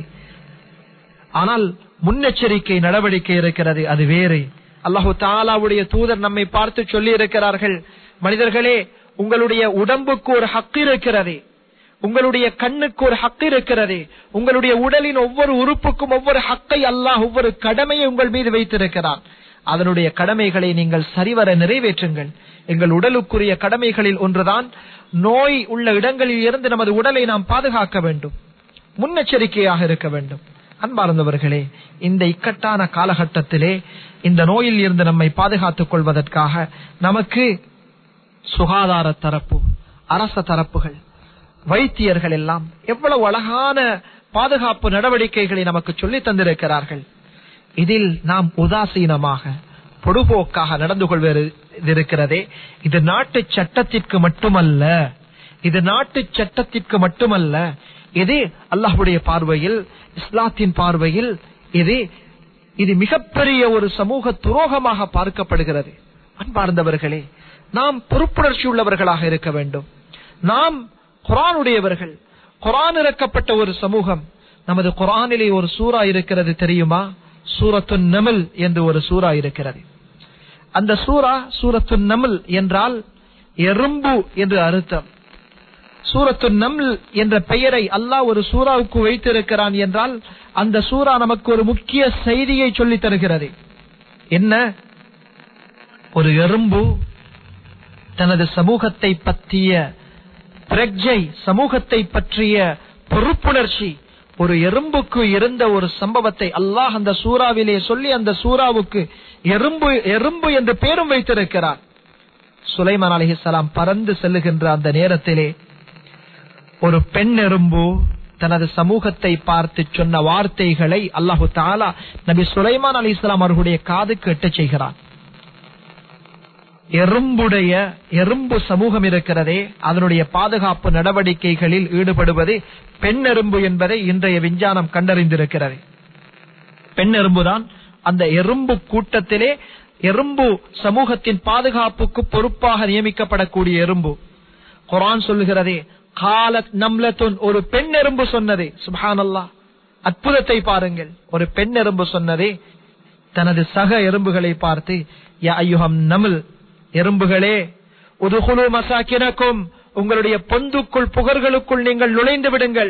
ஆனால் முன்னெச்சரிக்கை நடவடிக்கை இருக்கிறது அது வேறு அல்லாஹு தாலாவுடைய தூதர் நம்மை பார்த்து சொல்லி இருக்கிறார்கள் மனிதர்களே உங்களுடைய உடம்புக்கு ஒரு ஹக்கு இருக்கிறது உங்களுடைய கண்ணுக்கு ஒரு ஹக்கு இருக்கிறது உங்களுடைய உடலின் ஒவ்வொரு உறுப்புக்கும் ஒவ்வொரு ஹக்கை அல்லாஹ் ஒவ்வொரு கடமையை உங்கள் மீது வைத்திருக்கிறான் அதனுடைய கடமைகளை நீங்கள் சரிவர நிறைவேற்றுங்கள் எங்கள் உடலுக்குரிய கடமைகளில் ஒன்றுதான் நோய் உள்ள இடங்களில் இருந்து நமது உடலை நாம் பாதுகாக்க வேண்டும் முன்னெச்சரிக்கையாக இருக்க வேண்டும் அன்பார்ந்தவர்களே இந்த இக்கட்டான காலகட்டத்திலே இந்த நோயில் இருந்து நம்மை பாதுகாத்துக் கொள்வதற்காக நமக்கு சுகாதார தரப்பு அரச தரப்புகள் வைத்தியர்கள் எல்லாம் எவ்வளவு அழகான பாதுகாப்பு நடவடிக்கைகளை நமக்கு சொல்லி தந்திருக்கிறார்கள் இதில் நாம் உதாசீனமாக பொடுபோக்காக நடந்து கொள்வது இருக்கிறதே இது நாட்டு சட்டத்திற்கு மட்டுமல்ல இது நாட்டு சட்டத்திற்கு மட்டுமல்ல இது அல்லாஹுடைய பார்வையில் இஸ்லாத்தின் பார்வையில் இது இது மிகப்பெரிய ஒரு சமூக துரோகமாக பார்க்கப்படுகிறது அன்பார்ந்தவர்களே நாம் பொறுப்புணர்ச்சி உள்ளவர்களாக இருக்க வேண்டும் நாம் குரானுடையவர்கள் குரான் இறக்கப்பட்ட ஒரு சமூகம் நமது குரானிலே ஒரு சூறா இருக்கிறது தெரியுமா சூரத்து நமல் என்று ஒரு சூறா இருக்கிறது அந்த சூரா சூரத்து நமல் என்றால் எறும்பு என்று அர்த்தம் சூரத்து நம்ல் என்ற பெயரை அல்லாஹ் ஒரு சூறாவுக்கு வைத்திருக்கிறான் என்றால் அந்த சூறா நமக்கு ஒரு முக்கிய செய்தியை சொல்லி தருகிறது என்ன ஒரு எறும்பு தனது சமூகத்தை பற்றிய பிரஜை சமூகத்தை பற்றிய பொறுப்புணர்ச்சி ஒரு எறும்புக்கு இருந்த ஒரு சம்பவத்தை அல்லாஹ் அந்த சூறாவிலே சொல்லி அந்த சூறாவுக்கு எறும்பு எறும்பு என்று பேரும் வைத்திருக்கிறார் சுலைமான் அலிஹிசலாம் பறந்து செல்லுகின்ற அந்த நேரத்திலே ஒரு பெண் எறும்பு தனது சமூகத்தை பார்த்து சொன்ன வார்த்தைகளை அல்லாஹு தாலா நபி சுலைமான் அலி இஸ்லாம் அவர்களுடைய காதுக்கு எட்ட செய்கிறான் எறும்புடைய எறும்பு சமூகம் இருக்கிறதே அதனுடைய பாதுகாப்பு நடவடிக்கைகளில் ஈடுபடுவது பெண் எறும்பு என்பதை இன்றைய விஞ்ஞானம் கண்டறிந்திருக்கிறது பெண் எறும்புதான் அந்த எறும்பு கூட்டத்திலே எறும்பு சமூகத்தின் பாதுகாப்புக்கு பொறுப்பாக நியமிக்கப்படக்கூடிய எறும்பு குரான் சொல்லுகிறதே காலத் நம்லத்துன் ஒரு பெண் எறும்பு சொன்னதே சுபானல்லா அற்புதத்தை பாருங்கள் ஒரு பெண் எறும்பு சொன்னதே தனது சக எறும்புகளை பார்த்து யா ஐயுகம் நமில் எறும்புகளே உதுகுலு மசாக்கினக்கும் உங்களுடைய பொந்துக்குள் புகர்களுக்குள் நீங்கள் நுழைந்து விடுங்கள்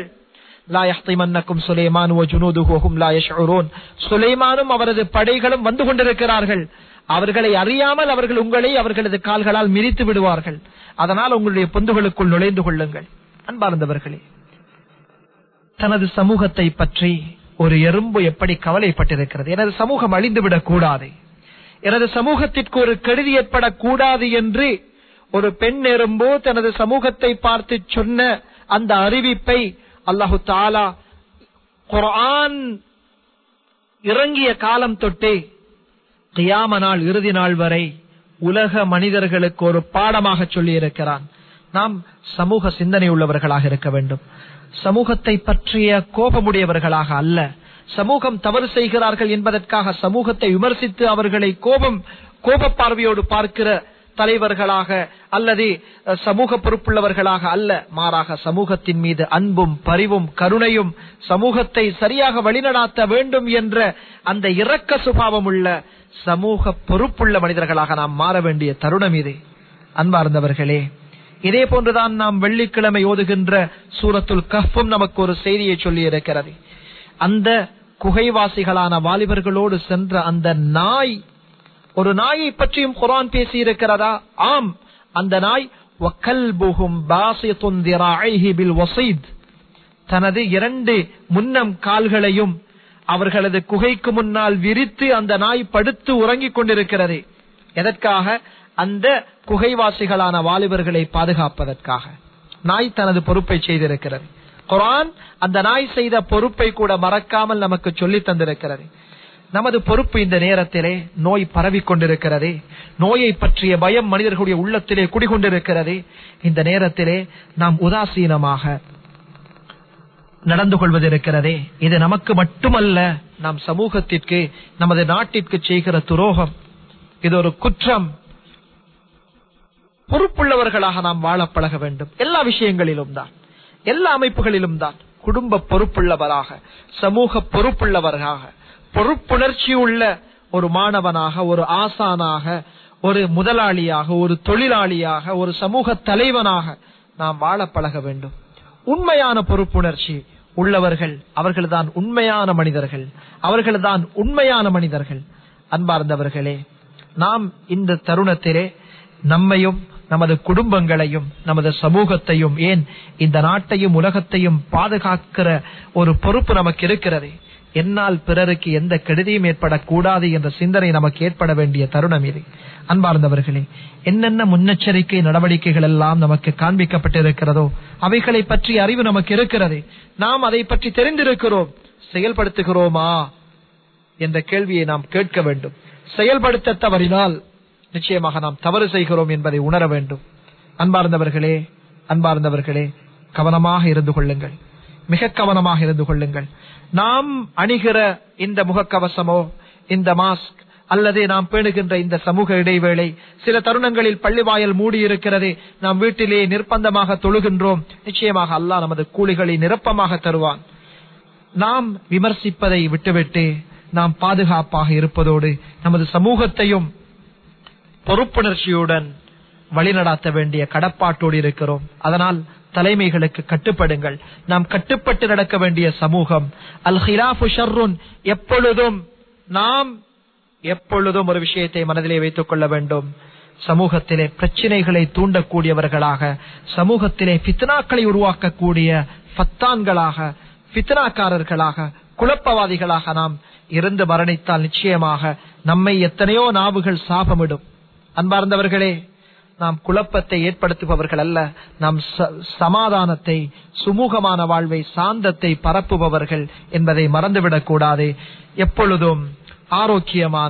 சுலைமானும் அவரது படைகளும் வந்து கொண்டிருக்கிறார்கள் அவர்களை அறியாமல் அவர்கள் உங்களை அவர்களது கால்களால் மிதித்து விடுவார்கள் அதனால் உங்களுடைய பொந்துகளுக்குள் நுழைந்து கொள்ளுங்கள் அன்பார்ந்தவர்களே தனது சமூகத்தை பற்றி ஒரு எறும்பு எப்படி கவலைப்பட்டிருக்கிறது எனது சமூகம் அழிந்துவிடக் கூடாது எனது சமூகத்திற்கு ஒரு கெடுதி ஏற்படக்கூடாது என்று ஒரு பெண் எறும்போ தனது சமூகத்தை பார்த்து சொன்ன அந்த அறிவிப்பை அல்லாஹு தாலா குரான் இறங்கிய காலம் தொட்டே கியாம நாள் இறுதி நாள் வரை உலக மனிதர்களுக்கு ஒரு பாடமாக சொல்லி இருக்கிறான் நாம் சமூக சிந்தனை உள்ளவர்களாக இருக்க வேண்டும் சமூகத்தை பற்றிய கோபமுடையவர்களாக அல்ல சமூகம் தவறு செய்கிறார்கள் என்பதற்காக சமூகத்தை விமர்சித்து அவர்களை கோபம் கோப பார்வையோடு பார்க்கிற தலைவர்களாக அல்லது அஹ், சமூக பொறுப்புள்ளவர்களாக அல்ல மாறாக சமூகத்தின் மீது அன்பும் பரிவும் கருணையும் சமூகத்தை சரியாக வழிநடாத்த வேண்டும் என்ற அந்த இரக்க சுபாவம் உள்ள சமூக பொறுப்புள்ள மனிதர்களாக நாம் மாற வேண்டிய தருணம் இது அன்பார்ந்தவர்களே இதே போன்றுதான் நாம் வெள்ளிக்கிழமை ஓதுகின்ற சூரத்துல் கஃபும் நமக்கு ஒரு செய்தியை சொல்லி இருக்கிறது அந்த குகைவாசிகளான வாலிபர்களோடு சென்ற அந்த நாய் ஒரு நாயை பற்றியும் குரான் பேசி இருக்கிறதா ஆம் அந்த நாய் وَكَلْبُهُمْ بَاسِطٌ ذِرَاعَيْهِ بِالْوَصِيدِ தனது இரண்டு முன்னம் கால்களையும் அவர்களது குகைக்கு முன்னால் விரித்து அந்த நாய் படுத்து உறங்கிக் கொண்டிருக்கிறது எதற்காக அந்த குகைவாசிகளான வாலிபர்களை பாதுகாப்பதற்காக நாய் தனது பொறுப்பை செய்திருக்கிறது குரான் அந்த நாய் செய்த பொறுப்பை கூட மறக்காமல் நமக்கு சொல்லி தந்திருக்கிறது நமது பொறுப்பு இந்த நேரத்திலே நோய் பரவிக் கொண்டிருக்கிறது நோயை பற்றிய பயம் மனிதர்களுடைய உள்ளத்திலே குடிகொண்டிருக்கிறது இந்த நேரத்திலே நாம் உதாசீனமாக நடந்து கொள்வது இருக்கிறதே இது நமக்கு மட்டுமல்ல நாம் சமூகத்திற்கு நமது நாட்டிற்கு செய்கிற துரோகம் இது ஒரு குற்றம் பொறுப்புள்ளவர்களாக நாம் வாழ பழக வேண்டும் எல்லா விஷயங்களிலும் தான் எல்லா அமைப்புகளிலும் தான் குடும்ப பொறுப்புள்ளவராக சமூக பொறுப்புள்ளவராக பொறுப்புணர்ச்சி உள்ள ஒரு மாணவனாக ஒரு ஆசானாக ஒரு முதலாளியாக ஒரு தொழிலாளியாக ஒரு சமூக தலைவனாக நாம் வாழ பழக வேண்டும் உண்மையான பொறுப்புணர்ச்சி உள்ளவர்கள் அவர்கள்தான் உண்மையான மனிதர்கள் அவர்கள்தான் உண்மையான மனிதர்கள் அன்பார்ந்தவர்களே நாம் இந்த தருணத்திலே நம்மையும் நமது குடும்பங்களையும் நமது சமூகத்தையும் ஏன் இந்த நாட்டையும் உலகத்தையும் பாதுகாக்கிற ஒரு பொறுப்பு நமக்கு இருக்கிறது என்னால் பிறருக்கு எந்த கெடுதியும் ஏற்படக்கூடாது என்ற சிந்தனை நமக்கு ஏற்பட வேண்டிய தருணம் இது அன்பார்ந்தவர்களே என்னென்ன முன்னெச்சரிக்கை நடவடிக்கைகள் எல்லாம் நமக்கு காண்பிக்கப்பட்டிருக்கிறதோ அவைகளை பற்றி அறிவு நமக்கு இருக்கிறது நாம் அதை பற்றி தெரிந்திருக்கிறோம் செயல்படுத்துகிறோமா என்ற கேள்வியை நாம் கேட்க வேண்டும் செயல்படுத்த தவறினால் நிச்சயமாக நாம் தவறு செய்கிறோம் என்பதை உணர வேண்டும் அன்பார்ந்தவர்களே அன்பார்ந்தவர்களே கவனமாக இருந்து கொள்ளுங்கள் மிக கவனமாக இருந்து கொள்ளுங்கள் நாம் அணிகிற இந்த முகக்கவசமோ இந்த மாஸ்க் அல்லது நாம் பேணுகின்ற இந்த சமூக இடைவேளை சில தருணங்களில் பள்ளிவாயல் மூடி இருக்கிறது நாம் வீட்டிலே நிர்பந்தமாக தொழுகின்றோம் நிச்சயமாக அல்லாஹ் நமது கூலிகளை நிரப்பமாக தருவான் நாம் விமர்சிப்பதை விட்டுவிட்டு நாம் பாதுகாப்பாக இருப்பதோடு நமது சமூகத்தையும் பொறுப்புணர்ச்சியுடன் வழிநடாத்த வேண்டிய கடப்பாட்டோடு இருக்கிறோம் அதனால் தலைமைகளுக்கு கட்டுப்படுங்கள் நாம் கட்டுப்பட்டு நடக்க வேண்டிய சமூகம் அல் ஹிலாஃபு ஷர்ருன் எப்பொழுதும் நாம் எப்பொழுதும் ஒரு விஷயத்தை மனதிலே வைத்துக் கொள்ள வேண்டும் சமூகத்திலே பிரச்சனைகளை தூண்டக்கூடியவர்களாக சமூகத்திலே பித்னாக்களை உருவாக்கக்கூடிய ஃபத்தான்களாக பித்னாக்காரர்களாக குழப்பவாதிகளாக நாம் இருந்து மரணித்தால் நிச்சயமாக நம்மை எத்தனையோ நாவுகள் சாபமிடும் அன்பார்ந்தவர்களே நாம் குழப்பத்தை ஏற்படுத்துபவர்கள் அல்ல நாம் ச- சமாதானத்தை சுமூகமான வாழ்வை சாந்தத்தை பரப்புபவர்கள் என்பதை மறந்துவிடக் கூடாது எப்பொழுதும் ஆரோக்கியமான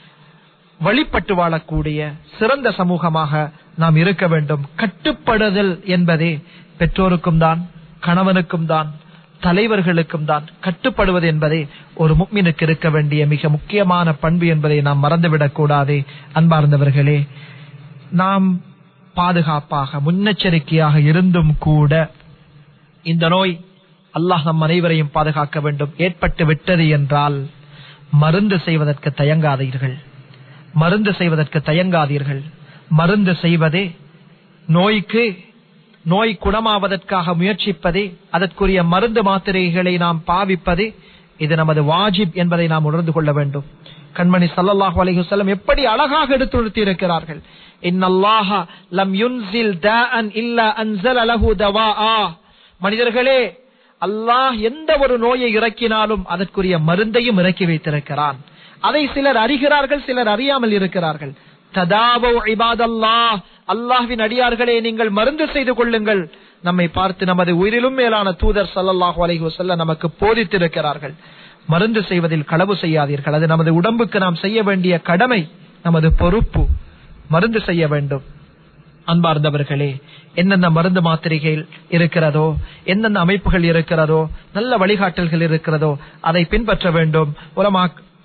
வழிபட்டு வாழக்கூடிய சிறந்த சமூகமாக நாம் இருக்க வேண்டும் கட்டுப்படுதல் என்பதே பெற்றோருக்கும் தான் கணவனுக்கும் தான் தலைவர்களுக்கும் தான் கட்டுப்படுவது என்பதே ஒரு முக்மினுக்கு இருக்க வேண்டிய மிக முக்கியமான பண்பு என்பதை நாம் மறந்துவிடக் கூடாது அன்பார்ந்தவர்களே நாம் பாதுகாப்பாக முன்னெச்சரிக்கையாக இருந்தும் கூட இந்த நோய் அல்லாஹ் நம் அனைவரையும் பாதுகாக்க வேண்டும் ஏற்பட்டு விட்டது என்றால் மருந்து செய்வதற்கு தயங்காதீர்கள் மருந்து செய்வதற்கு தயங்காதீர்கள் மருந்து செய்வதே நோய்க்கு நோய் குணமாவதற்காக முயற்சிப்பதே அதற்குரிய மருந்து மாத்திரைகளை நாம் பாவிப்பது இது நமது வாஜிப் என்பதை நாம் உணர்ந்து கொள்ள வேண்டும் கண்மணி ஸல்லல்லாஹு அலைஹி வஸல்லம் எப்படி அழகாக எடுத்துரைத்து இருக்கிறார்கள் இன்னல்லாஹ லம் யுன்சில் தாஅன் இல்லா அன்ஸல லஹு தவாஆ மனிதர்களே அல்லாஹ் எந்த ஒரு நோயை இறக்கினாலும் அதற்குரிய மருந்தையும் இறக்கி வைத்திருக்கிறான் அதை சிலர் அறிகிறார்கள் சிலர் அறியாமல் இருக்கிறார்கள் ததாவோ இபாதல்லாஹ் அல்லாஹ்வின் அடியார்களே நீங்கள் மருந்து செய்து கொள்ளுங்கள் நம்மை பார்த்து நமது உயிரிலும் மேலான தூதர் ஸல்லல்லாஹு அலைஹி வஸல்லம் நமக்கு போதித்திருக்கிறார்கள் மருந்து செய்வதில் களவு செய்யாதீர்கள் அது நமது உடம்புக்கு நாம் செய்ய வேண்டிய கடமை நமது பொறுப்பு மருந்து செய்ய வேண்டும் அன்பார்ந்தவர்களே என்னென்ன மருந்து மாத்திரைகள் இருக்கிறதோ என்னென்ன அமைப்புகள் இருக்கிறதோ நல்ல வழிகாட்டல்கள் இருக்கிறதோ அதை பின்பற்ற வேண்டும் உலமா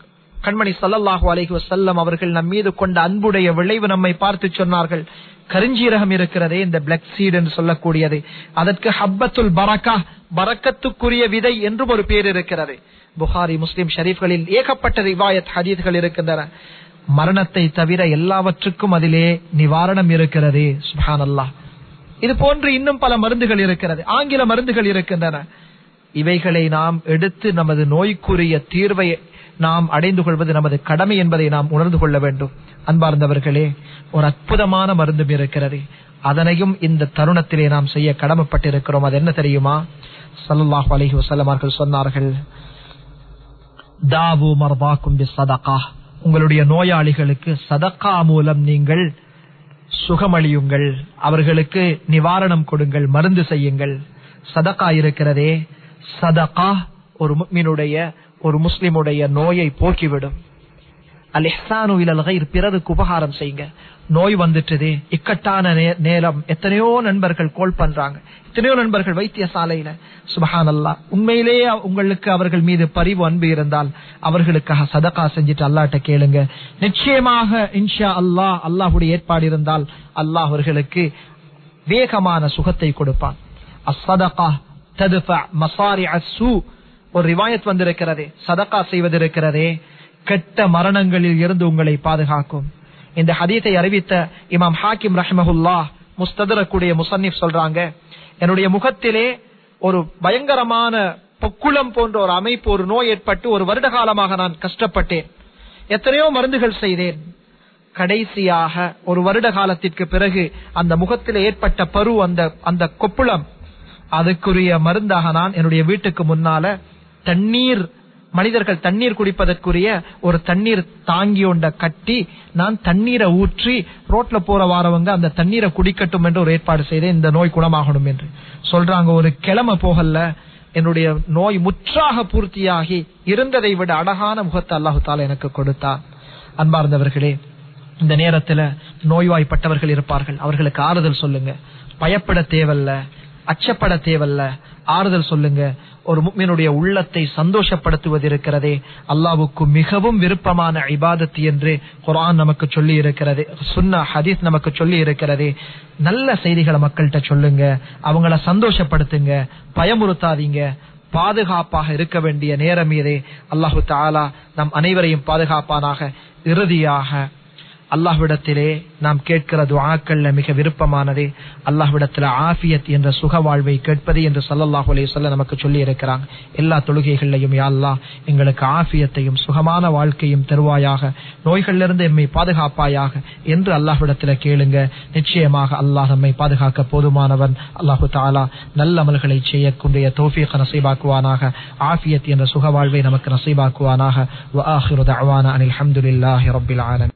கண்மணி சல்லல்லாஹு அலைஹி வஸல்லம் அவர்கள் நம் மீது கொண்ட அன்புடைய விளைவு நம்மை பார்த்து சொன்னார்கள் கருஞ்சீரகம் இருக்கிறதே இந்த பிளக் சீட் என்று சொல்லக்கூடியது அதற்கு ஹப்பத்துல் பரக்கா பரக்கத்துக்குரிய விதை என்றும் ஒரு பேர் இருக்கிறது புகாரி முஸ்லிம் ஷரீஃப்களில் ஏகப்பட்ட ரிவாயத் ஹதீத்கள் இருக்கின்றன மரணத்தை தவிர எல்லாவற்றுக்கும் அதிலே நிவாரணம் இருக்கிறது சுபான் அல்லாஹ் இது போன்று இன்னும் பல மருந்துகள் இருக்கிறது ஆங்கில மருந்துகள் இருக்கின்றன இவைகளை நாம் எடுத்து நமது நோய்க்குரிய தீர்வை நாம் அடைந்து கொள்வது நமது கடமை என்பதை நாம் உணர்ந்து கொள்ள வேண்டும் அன்பார்ந்தவர்களே ஒரு அற்புதமான மருந்தும் இருக்கிறது அதனையும் இந்த தருணத்திலே நாம் செய்ய கடமைப்பட்டிருக்கிறோம் அது என்ன தெரியுமா சல்லாஹு அலஹி வசல்லம் அவர்கள் சொன்னார்கள் தாவு மர்பாக்கும் சதகா உங்களுடைய நோயாளிகளுக்கு சதக்கா மூலம் நீங்கள் சுகமளியுங்கள் அவர்களுக்கு நிவாரணம் கொடுங்கள் மருந்து செய்யுங்கள் சதக்கா இருக்கிறதே சதகா ஒரு முக்மினுடைய ஒரு முஸ்லிமுடைய நோயை போக்கிவிடும் அல் இஹ்சானு இலல் கைர் பிறருக்கு உபகாரம் செய்யுங்க நோய் வந்துட்டது இக்கட்டான நே- நேரம் எத்தனையோ நண்பர்கள் கோல் பண்றாங்க எத்தனையோ நண்பர்கள் வைத்தியசாலையில சுபஹான் அல்லா உண்மையிலேயே உங்களுக்கு அவர்கள் மீது பரிவு அன்பு இருந்தால் அவர்களுக்காக சதகா செஞ்சுட்டு அல்லாட்ட கேளுங்க நிச்சயமாக இன்ஷா அல்லாஹ் அல்லாஹுடைய ஏற்பாடு இருந்தால் அல்லாஹ் அவர்களுக்கு வேகமான சுகத்தை கொடுப்பான் அஸ்ஸதகா ததுஃபா மசாரி அஸ்ஸூ ஒரு ரிவாயத் வந்திருக்கிறது சதகா செய்வதிருக்கிறதே கெட்ட மரணங்களில் இருந்து உங்களை பாதுகாக்கும் இந்த ஹதீத்தை அறிவித்த இமாம் ஹாக்கிம் ரஹ்மஹுல்லா முஸ்ததரக்கூடிய முசன்னிப் சொல்றாங்க என்னுடைய முகத்திலே ஒரு பயங்கரமான பொக்குளம் போன்ற ஒரு அமைப்பு ஒரு நோய் ஏற்பட்டு ஒரு வருட காலமாக நான் கஷ்டப்பட்டேன் எத்தனையோ மருந்துகள் செய்தேன் கடைசியாக ஒரு வருட காலத்திற்கு பிறகு அந்த முகத்தில் ஏற்பட்ட பரு அந்த அந்த கொப்புளம் அதுக்குரிய மருந்தாக நான் என்னுடைய வீட்டுக்கு முன்னால தண்ணீர் மனிதர்கள் தண்ணீர் குடிப்பதற்குரிய ஒரு தண்ணீர் தாங்கி ஒண்ட கட்டி நான் தண்ணீரை ஊற்றி ரோட்ல போற வாரவங்க அந்த தண்ணீரை குடிக்கட்டும் என்று ஒரு ஏற்பாடு செய்தேன் இந்த நோய் குணமாகணும் என்று சொல்றாங்க ஒரு கிழமை போகல என்னுடைய நோய் முற்றாக பூர்த்தியாகி இருந்ததை விட அழகான முகத்தை அல்லாஹு தாலா எனக்கு கொடுத்தார் அன்பார்ந்தவர்களே இந்த நேரத்துல நோய்வாய்ப்பட்டவர்கள் இருப்பார்கள் அவர்களுக்கு ஆறுதல் சொல்லுங்க பயப்பட தேவல்ல அச்சப்பட தேவல்ல ஆறுதல் சொல்லுங்க ஒரு முக்மினுடைய உள்ளத்தை சந்தோஷப்படுத்துவது இருக்கிறதே அல்லாவுக்கு மிகவும் விருப்பமான இபாதத் என்று குர்ஆன் நமக்கு சொல்லி இருக்கிறது சுன்னா ஹதீஸ் நமக்கு சொல்லி இருக்கிறது நல்ல செய்திகளை மக்கள்கிட்ட சொல்லுங்க அவங்கள சந்தோஷப்படுத்துங்க பயமுறுத்தாதீங்க பாதுகாப்பாக இருக்க வேண்டிய நேரம் இதே அல்லாஹு தாலா நம் அனைவரையும் பாதுகாப்பானாக இறுதியாக அல்லாஹ்விடத்திலே நாம் கேட்கிற துஆக்கள்ல மிக விருப்பமானது அல்லாஹ்விடத்துல ஆஃபியத் என்ற சுக வாழ்வை கேட்பது என்று சல்லல்லாஹு அலைஹி வஸல்லம் நமக்கு சொல்லி இருக்கிறாங்க எல்லா தொழுகைகள்லையும் யா அல்லாஹ் எங்களுக்கு ஆஃபியத்தையும் சுகமான வாழ்க்கையும் தருவாயாக நோய்களிலிருந்து எம்மை பாதுகாப்பாயாக என்று அல்லாஹ்விடத்துல கேளுங்க நிச்சயமாக அல்லாஹ் நம்மை பாதுகாக்க போதுமானவன் அல்லாஹு தாலா நல்ல அமல்களை செய்யக்கூடிய தௌஃபீக் நசீபாக்குவானாக ஆஃபியத் என்ற சுக வாழ்வை நமக்கு நசீபாக்குவானாக வ ஆஹிரு தஅவானா அனில் ஹம்துலில்லாஹி ரப்பில் ஆலமீன்